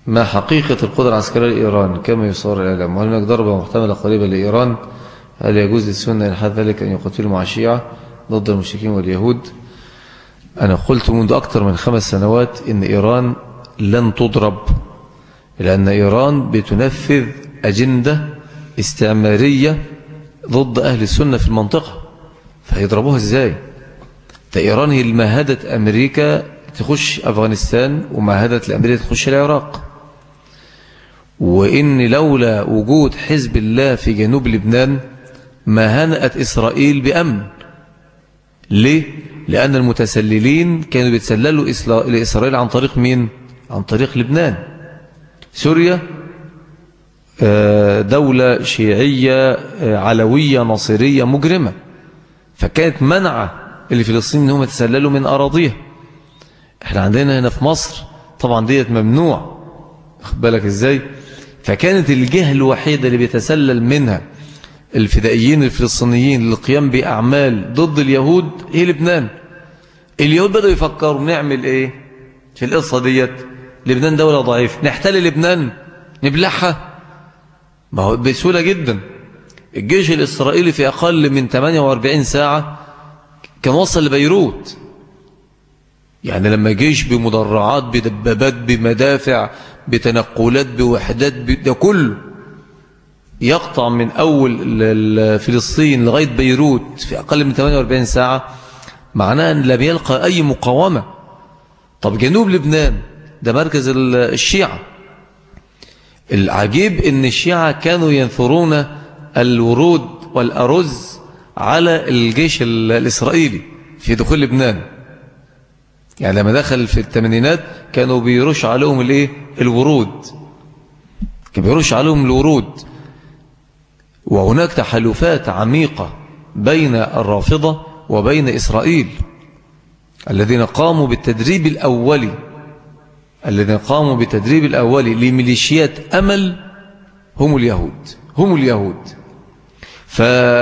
ما حقيقة القدرة العسكرية لإيران كما يصار الإعلام وهل هناك ضربة محتملة قريبة لإيران هل يجوز للسنة إلى حد ذلك أن يقاتلوا مع الشيعة ضد المشركين واليهود أنا قلت منذ أكثر من خمس سنوات إن إيران لن تضرب لأن إيران بتنفذ أجندة استعمارية ضد أهل السنة في المنطقة فهيضربوها إزاي ده إيران هي المهدت أمريكا تخش أفغانستان ومهدت لأمريكا تخش العراق وإن لولا وجود حزب الله في جنوب لبنان ما هنأت إسرائيل بأمن ليه؟ لأن المتسللين كانوا بيتسللوا لإسرائيل عن طريق مين؟ عن طريق لبنان سوريا دولة شيعية علوية نصيرية مجرمة فكانت منعة اللي فلسطين انهم يتسللوا من أراضيها احنا عندنا هنا في مصر طبعا ديت ممنوع خد بالك ازاي فكانت الجهة الوحيدة اللي بيتسلل منها الفدائيين الفلسطينيين للقيام بأعمال ضد اليهود هي لبنان اليهود بدأوا يفكروا نعمل ايه في القصة ديت لبنان دولة ضعيفة نحتل لبنان نبلعها ما هو بسهولة جدا الجيش الإسرائيلي في أقل من 48 ساعة كان وصل لبيروت يعني لما جيش بمدرعات بدبابات بمدافع بتنقلات بوحدات ده كله يقطع من أول فلسطين لغاية بيروت في أقل من 48 ساعة معناه أن لم يلقى أي مقاومة طب جنوب لبنان ده مركز الشيعة العجيب ان الشيعة كانوا ينثرون الورود والأرز على الجيش الإسرائيلي في دخول لبنان يعني لما دخل في الثمانينات كانوا بيرش عليهم الايه الورود كان بيرش عليهم الورود وهناك تحالفات عميقة بين الرافضة وبين إسرائيل الذين قاموا بالتدريب الأولي الذين قاموا بالتدريب الأولي لميليشيات أمل هم اليهود هم اليهود ف...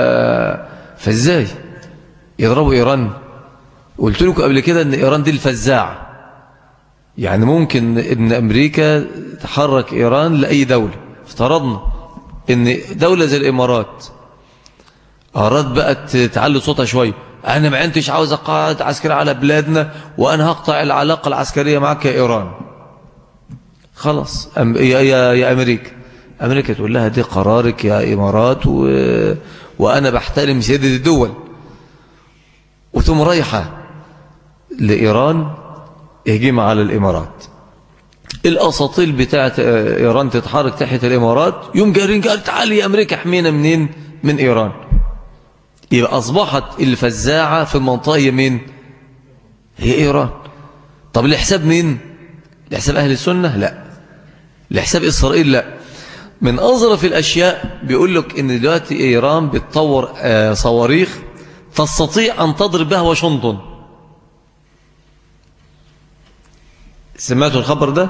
فازاي يضربوا إيران قلت لكم قبل كده ان إيران دي الفزاعة يعني ممكن ان أمريكا تحرك إيران لأي دولة افترضنا ان دولة زي الإمارات أراد بقى تعلي صوتها شوية أنا ما عنديش عاوز أقاعد عسكري على بلادنا وأنا هقطع العلاقة العسكرية معك يا إيران خلاص أم يا, يا, يا أمريكا أمريكا تقول لها دي قرارك يا إمارات و... وأنا بحترم سيادة الدول وثم رايحة لإيران يهجم على الإمارات الأساطيل بتاعت إيران تتحرك تحت الإمارات يوم جارين قال تعالي يا أمريكا حمينا منين من إيران يبقى أصبحت الفزاعة في المنطقة هي مين هي إيران طب لحساب مين لحساب أهل السنة لا لحساب إسرائيل لا من أظرف الأشياء بيقول لك إن دلوقتي إيران بتطور صواريخ تستطيع أن تضرب بها واشنطن سمعتوا الخبر ده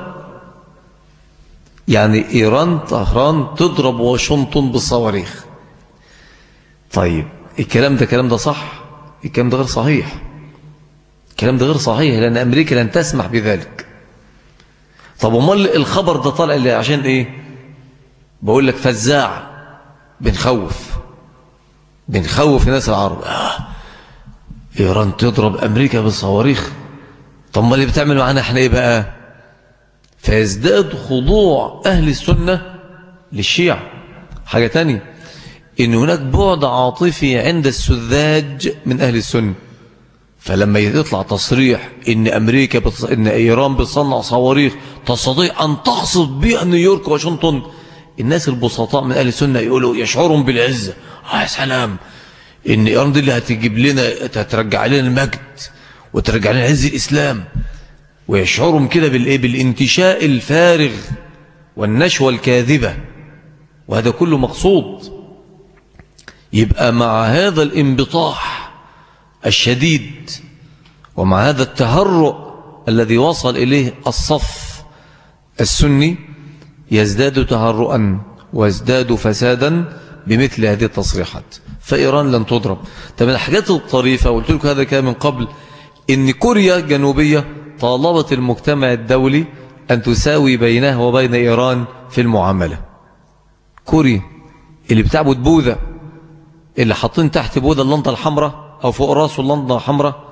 يعني إيران طهران تضرب واشنطن بالصواريخ طيب الكلام ده كلام ده صح الكلام ده غير صحيح الكلام ده غير صحيح لأن أمريكا لن تسمح بذلك طب امال الخبر ده طالع لي عشان ايه بقول لك فزاع بنخوف بنخوف الناس العرب آه. ايران تضرب امريكا بالصواريخ طب ما اللي بتعمل معانا احنا ايه بقى فيزداد خضوع اهل السنه للشيعة حاجه تانية ان هناك بعد عاطفي عند السذاج من اهل السنه فلما يطلع تصريح ان امريكا بتص... ان ايران بتصنع صواريخ تستطيع ان تقصف بها نيويورك واشنطن الناس البسطاء من اهل السنه يقولوا يشعرون بالعزه اه يا سلام ان ايران دي اللي هتجيب لنا هترجع لنا المجد وترجع لنا عز الاسلام ويشعرهم كده بالايه بالانتشاء الفارغ والنشوه الكاذبه وهذا كله مقصود يبقى مع هذا الانبطاح الشديد ومع هذا التهرؤ الذي وصل إليه الصف السني يزداد تهرؤا ويزداد فسادا بمثل هذه التصريحات فإيران لن تضرب طب من الحاجات الطريفة قلت لكم هذا كان من قبل إن كوريا الجنوبية طالبت المجتمع الدولي أن تساوي بينها وبين إيران في المعاملة كوريا اللي بتعبد بوذا اللي حاطين تحت بوذا اللنطة الحمراء أو فوق راسه اللنطة الحمراء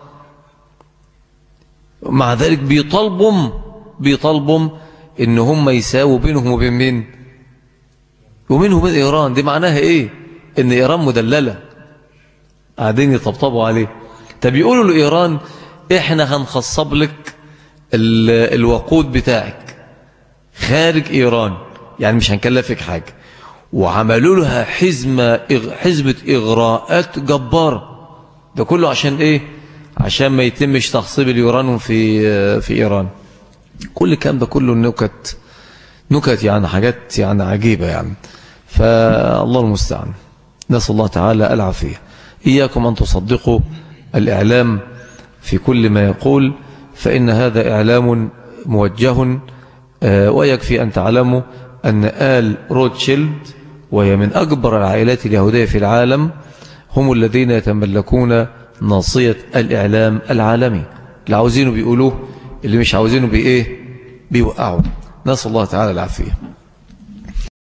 مع ذلك بيطالبوا بيطالبوا ان هم يساووا بينهم وبين مين ومنهم وبين ايران دي معناها ايه ان ايران مدللة قاعدين يطبطبوا عليه طب يقولوا لايران احنا هنخصب لك الوقود بتاعك خارج ايران يعني مش هنكلفك حاجة وعملوا لها حزمة حزمة اغراءات جبارة ده كله عشان ايه عشان ما يتمش تخصيب اليورانيوم في في ايران كل الكلام ده كله نكت نكت يعني حاجات يعني عجيبة يعني فالله المستعان نسأل الله تعالى العافية إياكم أن تصدقوا الإعلام في كل ما يقول فإن هذا إعلام موجه ويكفي أن تعلموا أن آل روتشيلد وهي من أكبر العائلات اليهودية في العالم هم الذين يتملكون ناصية الإعلام العالمي اللي عاوزينه بيقولوه اللي مش عاوزينه بإيه بيوقعوا نسأل الله تعالى العافية